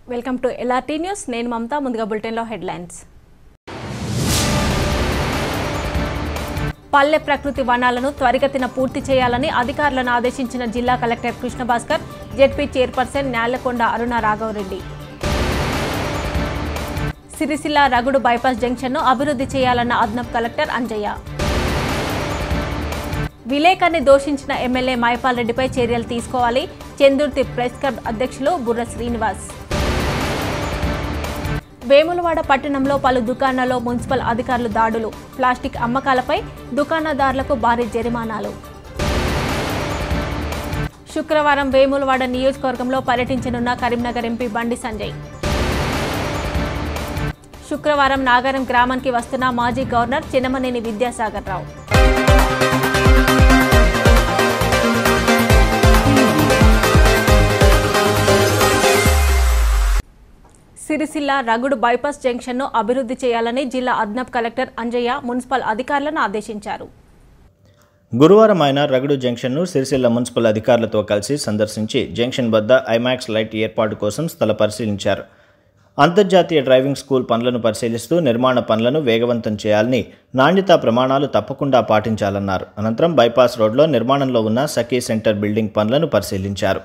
welcome to LRT news నేను మమతా ముందుగా బులెటిన్లో హెడ్లైన్స్ పల్లె ప్రకృతి వనాలను త్వరిగతిన పూర్తి చేయాలని అధికారులను ఆదేశించిన జిల్లా collector Krishna Bhaskar ZP chairperson Nelakonda Aruna Raghava Reddy Sircilla Ragudu bypass జంక్షన్ను అభివృద్ధి చేయాలన్న అదనపు కలెక్టర్ అంజయ్య విలేకరిని దోషించిన ఎమ్మెల్యే మైపాల్ రెడ్డిపై చర్యలు తీసుకోవాలి చందుర్తి ప్రెస్ క్లబ్ అధ్యక్షులు బుర్ర శ్రీనివాస్ వేములవాడ పట్టణంలో పలు దుకాణాల్లో మున్సిపల్ అధికారులు దాడులు ప్లాస్టిక్ అమ్మకాలపై దుకాణదారులకు భారీ జరిమానాలు శుక్రవారం వేములవాడ నియోజకవర్గంలో పర్యటించనున్న కరీంనగర్ ఎంపీ బండి సంజయ్ శుక్రవారం నాగారం గ్రామానికి వస్తున్న మాజీ గవర్నర్ చిన్నమనేని విద్యాసాగర్ రావు సిరిసిల్ల రగుడు బైపాస్ జంక్షన్ను అభివృద్ధి చేయాలని జిల్లా అదనపు కలెక్టర్ అంజయ్య మున్సిపల్ అధికారులను ఆదేశించారు గురువారం ఆయన రగడు జంక్షన్ను సిరిసిల్ల మున్సిపల్ అధికారులతో కలిసి సందర్శించి జంక్షన్ వద్ద ఐమాక్స్ లైట్ ఏర్పాటు కోసం స్థల పరిశీలించారు అంతర్జాతీయ డ్రైవింగ్ స్కూల్ పనులను పరిశీలిస్తూ నిర్మాణ పనులను వేగవంతం చేయాలని నాణ్యతా ప్రమాణాలు తప్పకుండా పాటించాలన్నారు అనంతరం బైపాస్ రోడ్లో నిర్మాణంలో ఉన్న సఖీ సెంటర్ బిల్డింగ్ పనులను పరిశీలించారు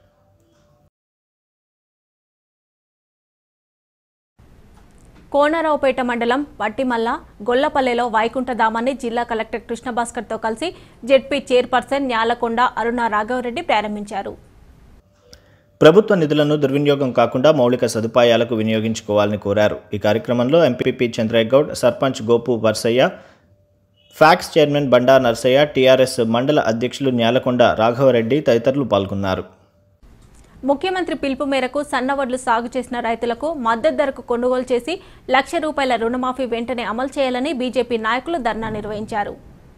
కోనరావుపేట మండలం పట్టిమల్ల గొల్లపల్లెలో వైకుంఠధామాన్ని జిల్లా కలెక్టర్ కృష్ణభాస్కర్తో కలిసి జెడ్పీ చైర్పర్సన్ న్యాలకొండ అరుణ రాఘవరెడ్డి ప్రారంభించారు ప్రభుత్వ నిధులను దుర్వినియోగం కాకుండా మౌలిక సదుపాయాలకు వినియోగించుకోవాలని కోరారు ఈ కార్యక్రమంలో MPP Chandraiah Goud sarpanch Gopu Varsaiah PACS chairman Banda Narsaiah TRS మండల అధ్యక్షులు న్యాలకొండ రాఘవరెడ్డి తదితరులు పాల్గొన్నారు ముఖ్యమంత్రి పిలుపు మేరకు సన్నవడ్లు సాగు చేసిన రైతులకు మద్దతు ధరకు కొనుగోలు చేసి లక్ష రూపాయల రుణమాఫీ వెంటనే అమలు చేయాలని బీజేపీ నాయకులు ధర్నా నిర్వహించారు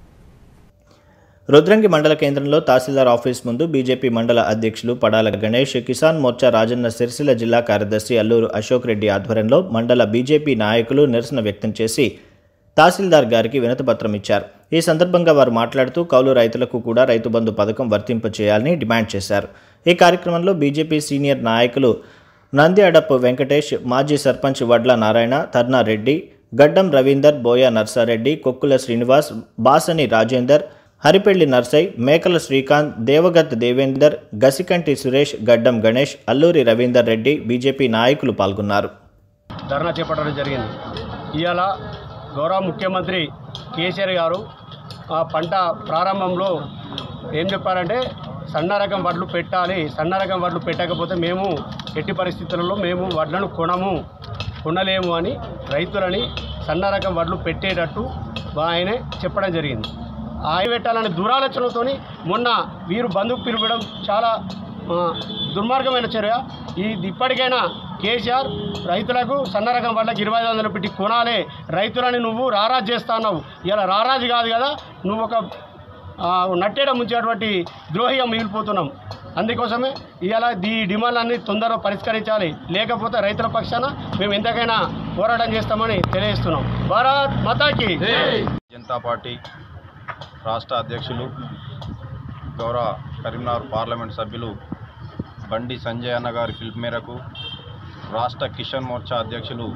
రుద్రంగి మండల కేంద్రంలో తహసీల్దార్ ఆఫీస్ ముందు బీజేపీ మండల అధ్యక్షులు పడాల గణేష్ కిసాన్ మోర్చా రాజన్న సిరిసిల్ల జిల్లా కార్యదర్శి అల్లూరు అశోక్ రెడ్డి ఆధ్వర్యంలో మండల బీజేపీ నాయకులు నిరసన వ్యక్తం చేసి తహసీల్దార్ గారికి వినతిపత్రం ఇచ్చారు ఈ సందర్భంగా వారు మాట్లాడుతూ కౌలు రైతులకు కూడా రైతు బంధు పథకం వర్తింపచేయాలని డిమాండ్ చేశారు ఈ కార్యక్రమంలో బీజేపీ సీనియర్ నాయకులు నంది అడప్ వెంకటేష్ మాజీ సర్పంచ్ వడ్ల నారాయణ తర్నారెడ్డి గడ్డం రవీందర్ బోయ నర్సారెడ్డి కొక్కుల శ్రీనివాస్ బాసని రాజేందర్ హరిపెళ్లి నర్సయ్ మేకల శ్రీకాంత్ దేవగత్ దేవేందర్ గసికంటి సురేష్ గడ్డం గణేష్ అల్లూరి రవీందర్ రెడ్డి బీజేపీ నాయకులు పాల్గొన్నారు ధర్నా చేపట్టడం జరిగింది ఇవాళ గౌరవ ముఖ్యమంత్రి కేసీఆర్ గారు ఆ పంట ప్రారంభంలో ఏం చెప్పారంటే సన్న రకం వడ్లు పెట్టాలి సన్న రకం వడ్లు పెట్టకపోతే మేము ఎట్టి పరిస్థితులలో మేము వడ్లను కొనము కొనలేము అని రైతులని సన్న రకం వడ్లు పెట్టేటట్టు ఆయనే చెప్పడం జరిగింది ఆయన పెట్టాలనే దురాలోచనతోని మొన్న వీరు బంధుకు పిలవడం చాలా ఆ, దుర్మార్గమైన చర్య ఇది ఇప్పటికైనా కేసీఆర్ రైతులకు సన్న రకం వాళ్ళకి ఇరవై ఐదు వందలు పెట్టి కొనాలి రైతులని నువ్వు రారాజు చేస్తున్నావు ఇలా రారాజు కాదు కదా నువ్వు ఒక ఆ, నట్టేడ ముంచేటువంటి ద్రోహిగా మిగిలిపోతున్నాం అందుకోసమే ఇవాళ ఈ డిమాండ్లన్నీ తొందరగా పరిష్కరించాలి లేకపోతే రైతుల పక్షాన మేము ఎంతకైనా పోరాటం చేస్తామని తెలియజేస్తున్నాం భారత్ మాతాకి జనతా పార్టీ రాష్ట్ర అధ్యక్షులు గౌరవ కరీంనగర్ పార్లమెంట్ సభ్యులు బండి సంజయ్ అన్న గారి పిలుపు మేరకు రాష్ట్ర కిషన్ మోర్చా అధ్యక్షులు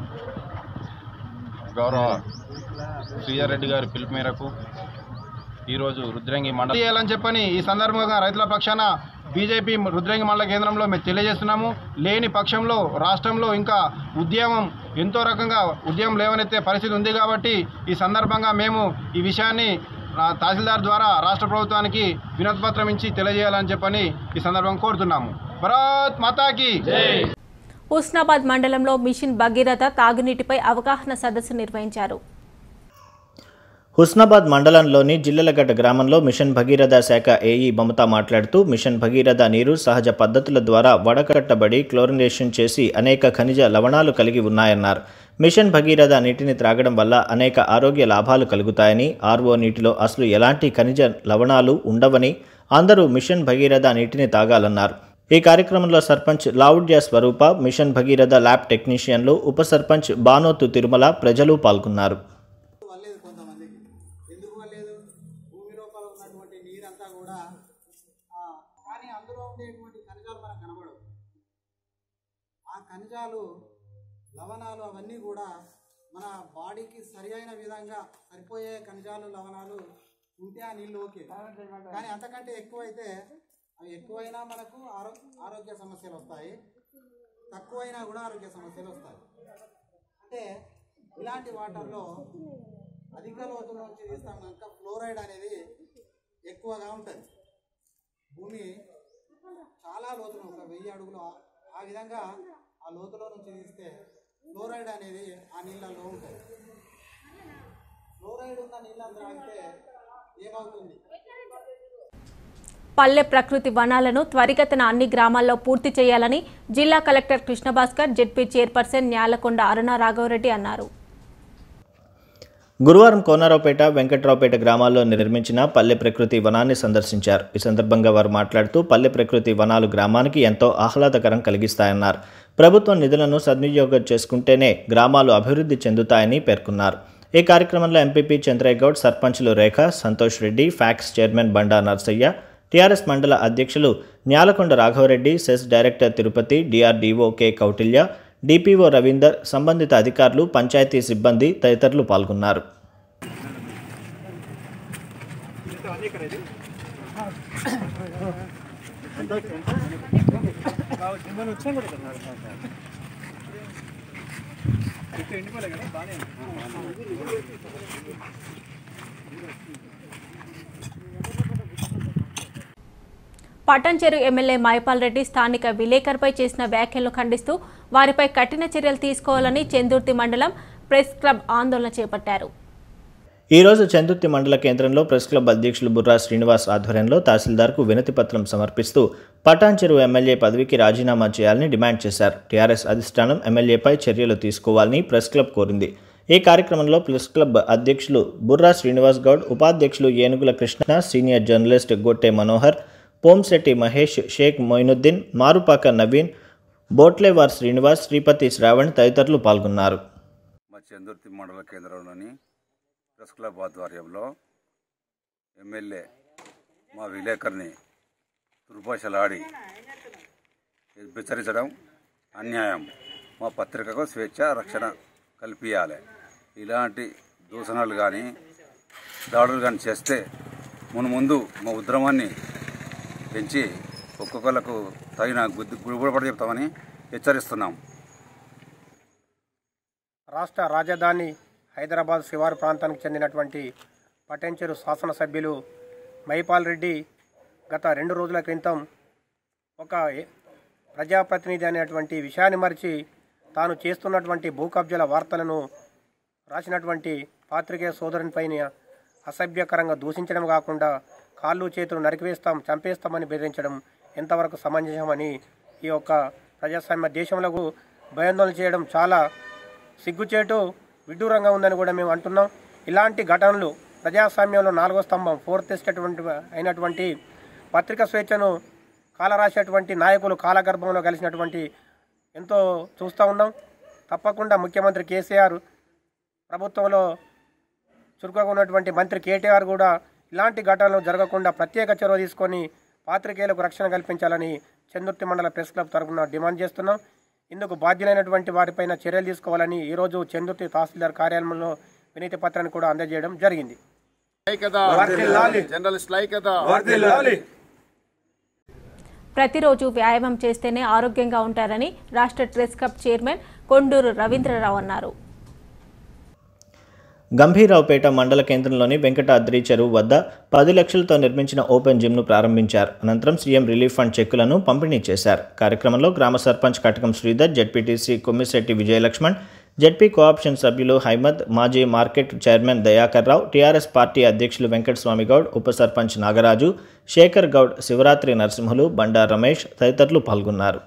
గౌరవ శ్రీధర్ గారి పిలుపు మేరకు ఈరోజు రుద్రంగి మండలం చేయాలని చెప్పని ఈ సందర్భంగా రైతుల పక్షాన బీజేపీ రుద్రంగి మండల కేంద్రంలో మేము తెలియజేస్తున్నాము లేని పక్షంలో రాష్ట్రంలో ఇంకా ఉద్యమం ఎంతో రకంగా ఉద్యమం లేవనెత్తే పరిస్థితి ఉంది కాబట్టి ఈ సందర్భంగా మేము ఈ విషయాన్ని ఆ, తహసీల్దార్ ద్వారా రాష్ట్ర ప్రభుత్వానికి వినతిపత్రం ఇచ్చి తెలియజేయాలని చెప్పని ఈ సందర్భంగా కోరుతున్నాము భరత్ మాతాకి హుస్నాబాద్ మండలంలో మిషన్ భగీరథ తాగునీటిపై అవగాహన సదస్సు నిర్వహించారు హుస్నాబాద్ మండలంలోని జిల్లెలగడ్డ గ్రామంలో మిషన్ భగీరథ శాఖ ఏఈ మమత మాట్లాడుతూ మిషన్ భగీరథ నీరు సహజ పద్ధతుల ద్వారా వడకట్టబడి క్లోరినేషన్ చేసి అనేక ఖనిజ లవణాలు కలిగి ఉన్నాయన్నారు మిషన్ భగీరథ నీటిని త్రాగడం వల్ల అనేక ఆరోగ్య లాభాలు కలుగుతాయని ఆర్ఓ నీటిలో అసలు ఎలాంటి ఖనిజ లవణాలు ఉండవని అందరూ మిషన్ భగీరథ నీటిని తాగాలన్నారు ఈ కార్యక్రమంలో సర్పంచ్ లావుడ్య స్వరూప మిషన్ భగీరథ ల్యాబ్ టెక్నీషియన్లు ఉప సర్పంచ్ బానోతు తిరుమల ప్రజలు పాల్గొన్నారు వల్లేదు కొంతమందికి ఎందుకు వల్లేదు భూమి లోపల ఉన్నటువంటి నీరంతా కూడా ఆ, కానీ అందులో ఉండేటువంటి ఖనిజాలు మనకు కనబడవు ఆ ఖనిజాలు లవణాలు అవన్నీ కూడా మన బాడీకి సరి అయిన విధంగా సరిపోయే ఖనిజాలు లవణాలు ఉంటే ఆ నీళ్ళు ఓకే కానీ అంతకంటే ఎక్కువైతే అవి ఎక్కువైనా మనకు ఆరో ఆరోగ్య సమస్యలు వస్తాయి తక్కువైనా కూడా ఆరోగ్య సమస్యలు వస్తాయి అంటే ఇలాంటి వాటర్లో అధిక లోతు నుంచి తీస్తాం కనుక ఫ్లోరైడ్ అనేది ఎక్కువగా ఉంటుంది భూమి చాలా లోతులో ఒక వెయ్యి అడుగులు ఆ- ఆ విధంగా ఆ లోతులో నుంచి తీస్తే ఫ్లోరైడ్ అనేది ఆ నీళ్ళలో ఉంటుంది ఫ్లోరైడ్ ఉన్న నీళ్ళని త్రాగితే ఏమవుతుంది పల్లె ప్రకృతి వనాలను త్వరిగతిన అన్ని గ్రామాల్లో పూర్తి చేయాలని జిల్లా collector Krishna Bhaskar ZP chairperson Nyalakonda Aruna Raghava Reddy అన్నారు గురువారం కోనారావుపేట వెంకట్రావుపేట గ్రామాల్లో నిర్మించిన పల్లె ప్రకృతి వనాన్ని సందర్శించారు ఈ సందర్భంగా వారు మాట్లాడుతూ పల్లె ప్రకృతి వనాలు గ్రామానికి ఎంతో ఆహ్లాదకరం కలిగిస్తాయన్నారు ప్రభుత్వం నిధులను సద్వినియోగం చేసుకుంటేనే గ్రామాలు అభివృద్ధి చెందుతాయని పేర్కొన్నారు ఈ కార్యక్రమంలో ఎంపీపీ చంద్రయ్య గౌడ్ సర్పంచ్లు Rekha Santosh Reddy PACS chairman Banda Narsaiah TRS మండల అధ్యక్షులు Nyalakonda Raghava Reddy cess director Tirupati DRDO K Kautilya DPO Ravinder సంబంధిత అధికారులు పంచాయతీ సిబ్బంది తదితరులు పాల్గొన్నారు పట్టంచెరు ఎమ్మెల్యే మైపాల్ రెడ్డి స్థానిక విలేకరుపై చేసిన వ్యాఖ్యలను ఖండిస్తూ వారిపై కఠిన చర్యలు తీసుకోవాలని చెందుర్తి మండలం ప్రెస్ క్లబ్ ఆందోళన చేపట్టారు ఈ రోజు చందుర్తి మండల కేంద్రంలో ప్రెస్ క్లబ్ అధ్యక్షులు బుర్రా శ్రీనివాస్ ఆధ్వర్యంలో తహసీల్దార్కు వినతి పత్రం సమర్పిస్తూ పటాన్చెరు ఎమ్మెల్యే పదవికి రాజీనామా చేయాలని డిమాండ్ చేశారు టీఆర్ఎస్ అధిష్టానం ఎమ్మెల్యేపై చర్యలు తీసుకోవాలని ప్రెస్ క్లబ్ కోరింది ఈ కార్యక్రమంలో ప్రెస్ క్లబ్ అధ్యక్షులు బుర్రా శ్రీనివాస్ గౌడ్ ఉపాధ్యక్షులు ఏనుగుల కృష్ణ సీనియర్ జర్నలిస్ట్ గొట్టె మనోహర్ పోంశెట్టి మహేష్ షేక్ మొయినుద్దీన్ మారుపాక నవీన్ బోట్లేవార్ శ్రీనివాస్ శ్రీపతి శ్రావణ్ తదితరులు పాల్గొన్నారు మా చందుర్తి మండల కేంద్రంలోని ప్రెస్ క్లబ్ ఆధ్వర్యంలో ఎమ్మెల్యే మా విలేకరిని దుర్భాషలాడి హెచ్చరించడం అన్యాయం మా పత్రికకు స్వేచ్ఛ రక్షణ కల్పించాలి ఇలాంటి దూషణలు కానీ దాడులు కానీ చేస్తే మును ముందు మా ఉద్యమాన్ని పెంచి ఒక్కొక్కలకు తగిన గుద్ది గుడిపడి చెప్తామని హెచ్చరిస్తున్నాం రాష్ట్ర రాజధాని హైదరాబాద్ శివారు ప్రాంతానికి చెందినటువంటి పటంచెరు శాసనసభ్యులు మైపాల్ రెడ్డి గత రెండు రోజుల క్రితం ఒక ఏ- ప్రజాప్రతినిధి అనేటువంటి విషయాన్ని మరిచి తాను చేస్తున్నటువంటి భూ కబ్జాల వార్తలను రాసినటువంటి పాత్రికేయ సోదరునిపైన అసభ్యకరంగా దూషించడం కాకుండా కాళ్ళు చేతులు నరికివేస్తాం చంపేస్తామని బెదిరించడం ఎంతవరకు సమంజసమని ఈ యొక్క ప్రజాస్వామ్య దేశంలో భయాందోళన చేయడం చాలా సిగ్గుచేటు విడ్డూరంగా ఉందని కూడా మేము అంటున్నాం ఇలాంటి ఘటనలు ప్రజాస్వామ్యంలో నాలుగో స్తంభం ఫోర్త్ ఎస్టేట్ అయినటువంటి పత్రిక స్వేచ్ఛను కాలరాసేటువంటి నాయకులు కాలగర్భంలో కలిసినటువంటి ఎంతో చూస్తూ ఉన్నాం తప్పకుండా ముఖ్యమంత్రి కేసీఆర్ ప్రభుత్వంలో చురుకుగా ఉన్నటువంటి మంత్రి కేటీఆర్ కూడా ఇలాంటి ఘటనలు జరగకుండా ప్రత్యేక చొరవ తీసుకొని పాత్రికేయులకు రక్షణ కల్పించాలని చందుర్తి మండల ప్రెస్ క్లబ్ తరఫున డిమాండ్ చేస్తున్నాం ఇందుకు బాధ్యులైనటువంటి వారిపైన చర్యలు తీసుకోవాలని ఈరోజు చందుర్తి తహసీల్దార్ కార్యాలయంలో వినతి పత్రాన్ని కూడా అందజేయడం జరిగింది జర్నలిస్ట్ లైకత ప్రతిరోజు వ్యాయామం చేస్తేనే ఆరోగ్యంగా ఉంటారని రాష్ట్ర press club chairman Konduru Ravindra Rao అన్నారు గంభీరావుపేట మండల కేంద్రంలోని వెంకటాద్రి చెరువు వద్ద పది లక్షలతో నిర్మించిన ఓపెన్ జిమ్ను ప్రారంభించారు అనంతరం సీఎం రిలీఫ్ ఫండ్ చెక్కులను పంపిణీ చేశారు కార్యక్రమంలో గ్రామ sarpanch Katakam Sridhar ZPTC Kommisetti Vijaya Laxman ZP co-option సభ్యులు హైమద్ మాజీ market chairman Dayakar Rao TRS party అధ్యక్షులు వెంకటస్వామి గౌడ్ ఉప సర్పంచ్ నాగరాజు శేఖర్ గౌడ్ శివరాత్రి నరసింహులు బండా రమేష్ తదితరులు పాల్గొన్నారు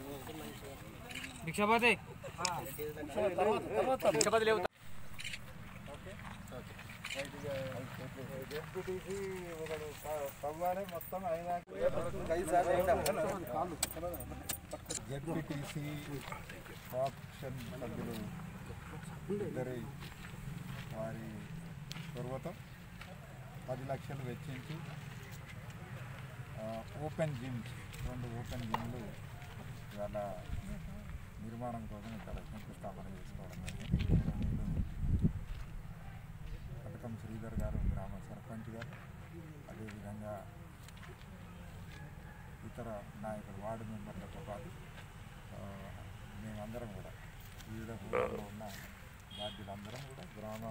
జెడ్పీటీసీ ఆప్షన్ సభ్యులు ఇద్దరి వారి పూర్వతం పది లక్షలు వెచ్చించి ఆ, ఓపెన్ జిమ్స్ రెండు ఓపెన్ జిమ్లు ఇవాళ నిర్మాణం కోసం ఇక్కడ శంకుస్థాపన చేసుకోవడం జరిగింది గౌరవనీయులు పథకం శ్రీధర్ గారు గ్రామ సర్పంచ్ గారు అదేవిధంగా ఇతర నాయకులు వార్డు మెంబర్లతో పాటు ఆ, మేమందరం కూడా వివిధ ఊళ్ళలో ఉన్న బాధ్యులందరం కూడా గ్రామ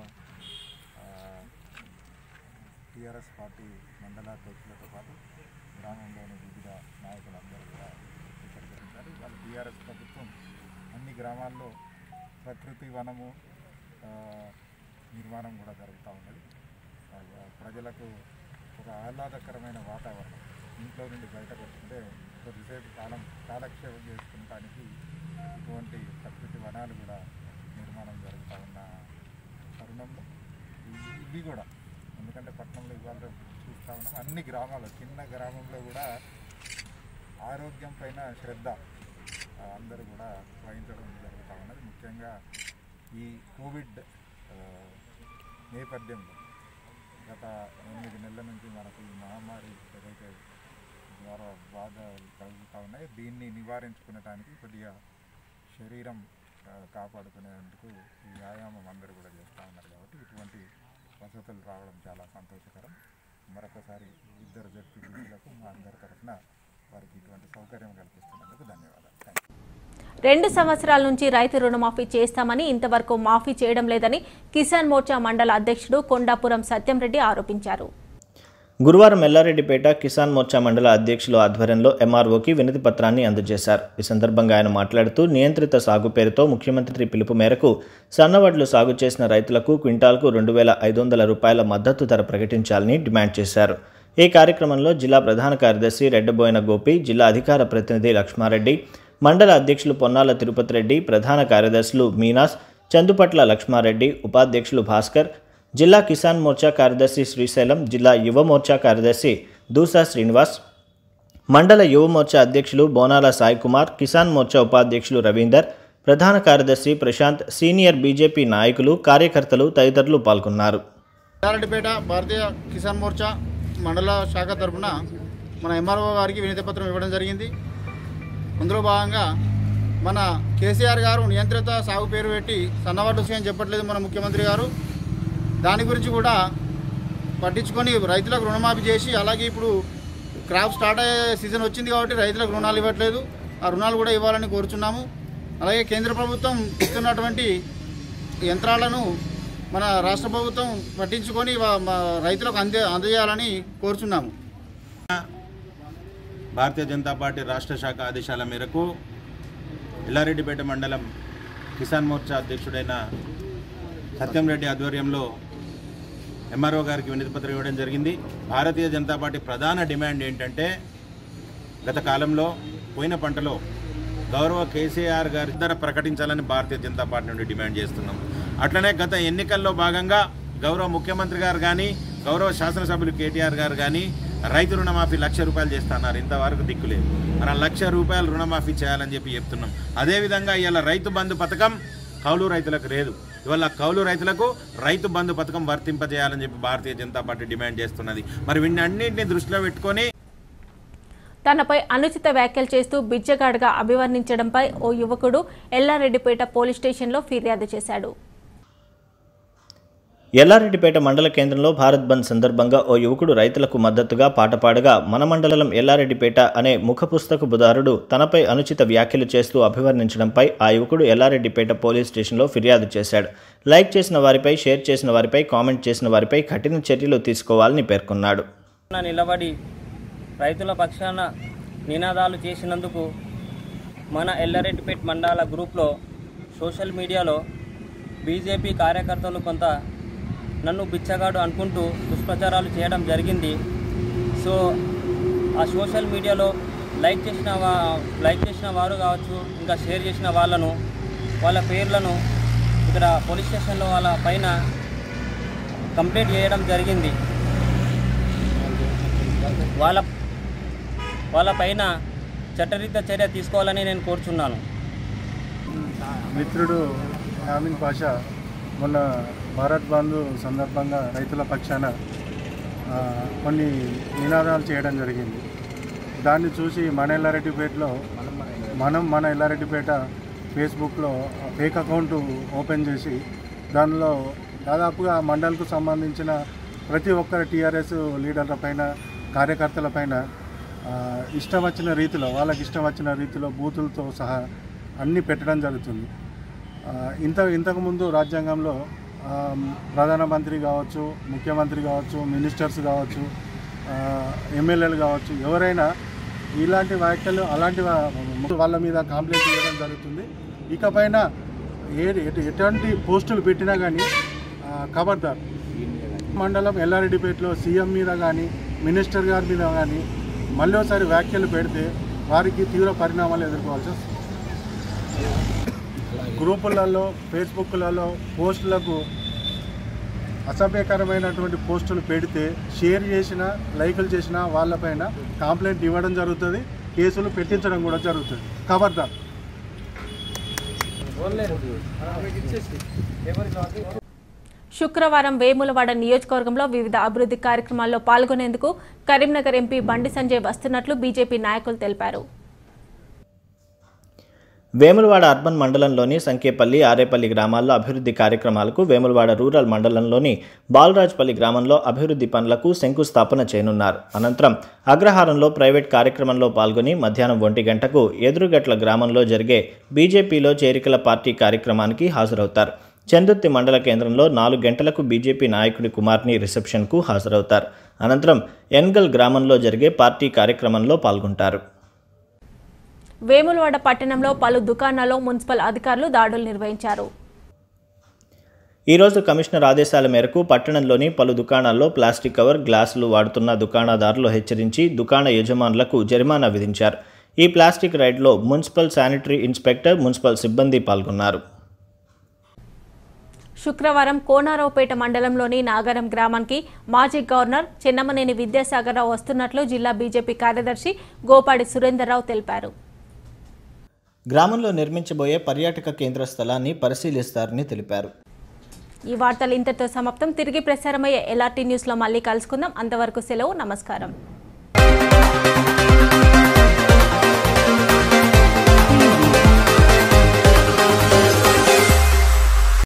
టీఆర్ఎస్ పార్టీ మండలాధ్యక్షులతో పాటు గ్రామంలోని వివిధ నాయకులందరూ కూడా ఇక్కడికి వచ్చారు ఇవాళ టీఆర్ఎస్ ప్రభుత్వం అన్ని గ్రామాల్లో ప్రకృతి వనము ఆ, నిర్మాణం కూడా జరుగుతూ ఉన్నది ఆ, ప్రజలకు ఒక ఆహ్లాదకరమైన వాతావరణం ఇంట్లో నుండి బయటకు వస్తుంటే కొద్దిసేపు కాలం కాలక్షేపం చేసుకుంటానికి ఇటువంటి ప్రకృతి వనాలు కూడా నిర్మాణం జరుగుతూ ఉన్న తరుణంలో ఇవి- ఇవి కూడా ఎందుకంటే పట్టణంలో ఇవాళ చూస్తూ ఉన్నాం అన్ని గ్రామాలు చిన్న గ్రామంలో కూడా ఆరోగ్యం పైన శ్రద్ధ ఆ, అందరూ కూడా వహించడం జరుగుతూ ఉన్నది ముఖ్యంగా ఈ కోవిడ్ ఆ, నేపథ్యంలో గత ఎనిమిది నెలల నుంచి మనకు ఈ మహమ్మారి ఏదైతే ద్వారా బాధలు కలుగుతూ ఉన్నాయో దీన్ని నివారించుకునేటానికి కొద్దిగా శరీరం ఆ, కాపాడుకునేందుకు ఈ వ్యాయామం అందరూ కూడా చేస్తూ ఉన్నారు కాబట్టి ఇటువంటి వసతులు రావడం చాలా సంతోషకరం మరొకసారి ఇద్దరు జడ్పీలకు మా అందరి తరఫున వారికి ఇటువంటి సౌకర్యం కల్పిస్తున్నందుకు ధన్యవాదాలు థ్యాంక్ యూ రెండు సంవత్సరాల నుంచి రైతు రుణమాఫీ చేస్తామని ఇంతవరకు మాఫీ చేయడం లేదని కిసాన్ మోర్చా మండల అధ్యక్షుడు కొండాపురం సత్యం రెడ్డి ఆరోపించారు గురువారం ఎల్లారెడ్డిపేట కిసాన్ మోర్చా మండల అధ్యక్షుల ఆధ్వర్యంలో ఎంఆర్ఓకి వినతి పత్రాన్ని అందజేశారు ఈ సందర్భంగా ఆయన మాట్లాడుతూ నియంత్రిత సాగు పేరుతో ముఖ్యమంత్రి పిలుపు మేరకు సన్నవడ్లు సాగు చేసిన రైతులకు క్వింటాల్కు రెండు వేల ఐదు వందల రూపాయల మద్దతు ధర ప్రకటించాలని డిమాండ్ చేశారు ఈ కార్యక్రమంలో జిల్లా ప్రధాన కార్యదర్శి రెడ్డబోయిన గోపి జిల్లా అధికార ప్రతినిధి లక్ష్మారెడ్డి మండల అధ్యక్షులు పొన్నాల తిరుపతి రెడ్డి ప్రధాన కార్యదర్శులు మీనాస్ చందుపట్ల లక్ష్మారెడ్డి ఉపాధ్యక్షులు భాస్కర్ జిల్లా కిసాన్ మోర్చా కార్యదర్శి శ్రీశైలం జిల్లా యువ మోర్చా కార్యదర్శి దూసా శ్రీనివాస్ మండల యువ మోర్చా అధ్యక్షులు బోనాల సాయి కుమార్ కిసాన్ మోర్చా ఉపాధ్యక్షులు రవీందర్ ప్రధాన కార్యదర్శి ప్రశాంత్ సీనియర్ బీజేపీ నాయకులు కార్యకర్తలు తదితరులు పాల్గొన్నారు ఎల్లారెడ్డిపేట భారతీయ కిసాన్ మోర్చా మండల శాఖ తరఫున మన ఎంఆర్ఓ గారికి వినతి పత్రం ఇవ్వడం జరిగింది అందులో భాగంగా మన కేసీఆర్ గారు నియంత్రిత సాగు పేరు పెట్టి సన్నవాటు విషయం చెప్పట్లేదు మన ముఖ్యమంత్రి గారు దాని గురించి కూడా పట్టించుకొని రైతులకు రుణమాఫీ చేసి అలాగే ఇప్పుడు క్రాప్ స్టార్ట్ అయ్యే సీజన్ వచ్చింది కాబట్టి రైతులకు రుణాలు ఇవ్వట్లేదు ఆ రుణాలు కూడా ఇవ్వాలని కోరుచున్నాము అలాగే కేంద్ర ప్రభుత్వం ఇస్తున్నటువంటి యంత్రాలను మన రాష్ట్ర ప్రభుత్వం పట్టించుకొని వా- మా రైతులకు అందే అందజేయాలని కోరుచున్నాము భారతీయ జనతా పార్టీ రాష్ట్ర శాఖ ఆదేశాల మేరకు ఎల్లారెడ్డిపేట మండలం కిసాన్ మోర్చా అధ్యక్షుడైన సత్యం రెడ్డి ఆధ్వర్యంలో ఎంఆర్ఓ గారికి వినతి పత్రం ఇవ్వడం జరిగింది భారతీయ జనతా పార్టీ ప్రధాన డిమాండ్ ఏంటంటే గత కాలంలో పోయిన పంటలో గౌరవ కేసీఆర్ గారి ధర ప్రకటించాలని భారతీయ జనతా పార్టీ నుండి డిమాండ్ చేస్తున్నాం అట్లనే గత ఎన్నికల్లో భాగంగా గౌరవ ముఖ్యమంత్రి గారు కానీ గౌరవ శాసనసభ్యులు కేటీఆర్ గారు కానీ రైతు రుణమాఫీ లక్ష రూపాయలు చేస్తున్నారు ఇంతవరకు దిక్కులేదు మన లక్ష రూపాయలు రుణమాఫీ చేయాలని చెప్పి చెప్తున్నాం అదేవిధంగా ఇవాళ రైతు బంధు పథకం కౌలు రైతులకు లేదు ఇవాళ కౌలు రైతులకు రైతు బంధు పథకం వర్తింపజేయాలని చెప్పి భారతీయ జనతా పార్టీ డిమాండ్ చేస్తున్నది మరి వీటన్నింటినీ దృష్టిలో పెట్టుకొని తనపై అనుచిత వ్యాఖ్యలు చేస్తూ బిచ్చగాడుగా అభివర్ణించడంపై ఓ యువకుడు ఎల్లారెడ్డిపేట పోలీస్ స్టేషన్లో ఫిర్యాదు చేశాడు ఎల్లారెడ్డిపేట మండల కేంద్రంలో భారత్ బంద్ సందర్భంగా ఓ యువకుడు రైతులకు మద్దతుగా పాట పాడగా మన మండలం ఎల్లారెడ్డిపేట అనే ముఖ పుస్తకపుదారుడు తనపై అనుచిత వ్యాఖ్యలు చేస్తూ అభివర్ణించడంపై ఆ యువకుడు ఎల్లారెడ్డిపేట పోలీస్ స్టేషన్లో ఫిర్యాదు చేశాడు లైక్ చేసిన వారిపై షేర్ చేసిన వారిపై కామెంట్ చేసిన వారిపై కఠిన చర్యలు తీసుకోవాలని పేర్కొన్నాడు పక్షాన నిలబడి రైతుల పక్షాన నినాదాలు చేసినందుకు మన ఎల్లారెడ్డిపేట మండల గ్రూప్లో సోషల్ మీడియాలో బీజేపీ కార్యకర్తలు కొంత నన్ను బిచ్చగాడు అనుకుంటూ దుష్ప్రచారాలు చేయడం జరిగింది సో ఆ సోషల్ మీడియాలో లైక్ చేసిన వా లైక్ చేసిన వారు కావచ్చు ఇంకా షేర్ చేసిన వాళ్ళను వాళ్ళ పేర్లను ఇక్కడ పోలీస్ స్టేషన్లో వాళ్ళ పైన కంప్లైంట్ చేయడం జరిగింది వాళ్ళ వాళ్ళ పైన చట్టరీత్యా చర్య తీసుకోవాలని నేను కోరుచున్నాను మిత్రుడు యామిన్ పాషా మొన్న భారత్ బంద్ సందర్భంగా రైతుల పక్షాన ఆ, కొన్ని నినాదాలు చేయడం జరిగింది దాన్ని చూసి మన ఎల్లారెడ్డిపేటలో మనం మన ఎల్లారెడ్డిపేట ఫేస్బుక్లో ఫేక్ అకౌంట్ ఓపెన్ చేసి దానిలో దాదాపుగా మండల్కు సంబంధించిన ప్రతి ఒక్కరి టీఆర్ఎస్ లీడర్ల పైన కార్యకర్తల పైన ఆ, ఇష్టం వచ్చిన రీతిలో వాళ్ళకి ఇష్టం వచ్చిన రీతిలో బూతులతో సహా అన్నీ పెట్టడం జరుగుతుంది ఆ, ఇంత ఇంతకుముందు రాజ్యాంగంలో ఆ, ప్రధానమంత్రి కావచ్చు ముఖ్యమంత్రి కావచ్చు మినిస్టర్స్ కావచ్చు ఆ, ఎమ్మెల్యేలు కావచ్చు ఎవరైనా ఇలాంటి వ్యాఖ్యలు అలాంటి వా- వాళ్ళ మీద కంప్లైంట్ చేయడం జరుగుతుంది ఇకపైన ఏ ఎటు- ఎటువంటి పోస్టులు పెట్టినా కానీ ఖబర్దార్ మండలం ఎల్లారెడ్డిపేటలో సీఎం మీద కానీ మినిస్టర్ గారి మీద కానీ మళ్ళీ ఒకసారి వ్యాఖ్యలు పెడితే వారికి తీవ్ర పరిణామాలు ఎదుర్కోవాల్సి వస్తుంది గ్రూపులలో ఫేస్బుక్లలో పోస్టులకు అసభ్యకరమైనటువంటి పోస్టులు పెడితే షేర్ చేసిన లైకులు చేసిన వాళ్ళపైన కంప్లైంట్ ఇవ్వడం జరుగుతుంది కేసులు పెట్టించడం కూడా జరుగుతుంది ఖబర్దార్ శుక్రవారం వేములవాడ నియోజకవర్గంలో వివిధ అభివృద్ధి కార్యక్రమాల్లో పాల్గొనేందుకు కరీంనగర్ ఎంపీ బండి సంజయ్ వస్తున్నట్లు బీజేపీ నాయకులు తెలిపారు వేములవాడ అర్బన్ మండలంలోని సంకేపల్లి ఆరేపల్లి గ్రామాల్లో అభివృద్ధి కార్యక్రమాలకు వేములవాడ రూరల్ మండలంలోని బాలరాజ్పల్లి గ్రామంలో అభివృద్ధి పనులకు శంకుస్థాపన చేయనున్నారు అనంతరం అగ్రహారంలో ప్రైవేట్ కార్యక్రమంలో పాల్గొని మధ్యాహ్నం ఒంటి గంటకు ఎదురుగట్ల గ్రామంలో జరిగే బీజేపీలో చేరికల పార్టీ కార్యక్రమానికి హాజరవుతారు చందుర్తి మండల కేంద్రంలో నాలుగు గంటలకు బీజేపీ నాయకుడి కుమార్ని రిసెప్షన్కు హాజరవుతారు అనంతరం ఎన్గల్ గ్రామంలో జరిగే పార్టీ కార్యక్రమంలో పాల్గొంటారు వేములవాడ పట్టణంలో పలు దుకాణాల్లో మున్సిపల్ అధికారులు దాడులు నిర్వహించారు ఈరోజు కమిషనర్ ఆదేశాల మేరకు పట్టణంలోని పలు దుకాణాల్లో ప్లాస్టిక్ కవర్ గ్లాసులు వాడుతున్న దుకాణదారులు హెచ్చరించి దుకాణ యజమానులకు జరిమానా విధించారు ఈ ప్లాస్టిక్ రైడ్లో మున్సిపల్ శానిటరీ ఇన్స్పెక్టర్ మున్సిపల్ సిబ్బంది పాల్గొన్నారు శుక్రవారం కోనారావుపేట మండలంలోని నాగరం గ్రామానికి మాజీ గవర్నర్ చిన్నమనేని విద్యాసాగరరావు వస్తున్నట్లు జిల్లా బీజేపీ కార్యదర్శి గోపాడి సురేందర్రావు తెలిపారు గ్రామంలో నిర్మించబోయే పర్యాటక కేంద్ర స్థలాన్ని పరిశీలిస్తారని తెలిపారు ఈ వార్తలు ఇంతటితో సమాప్తం తిరిగి ప్రసారమయ్యే ఎల్ఆర్టీ న్యూస్లో మళ్ళీ కలుసుకుందాం అంతవరకు సెలవు నమస్కారం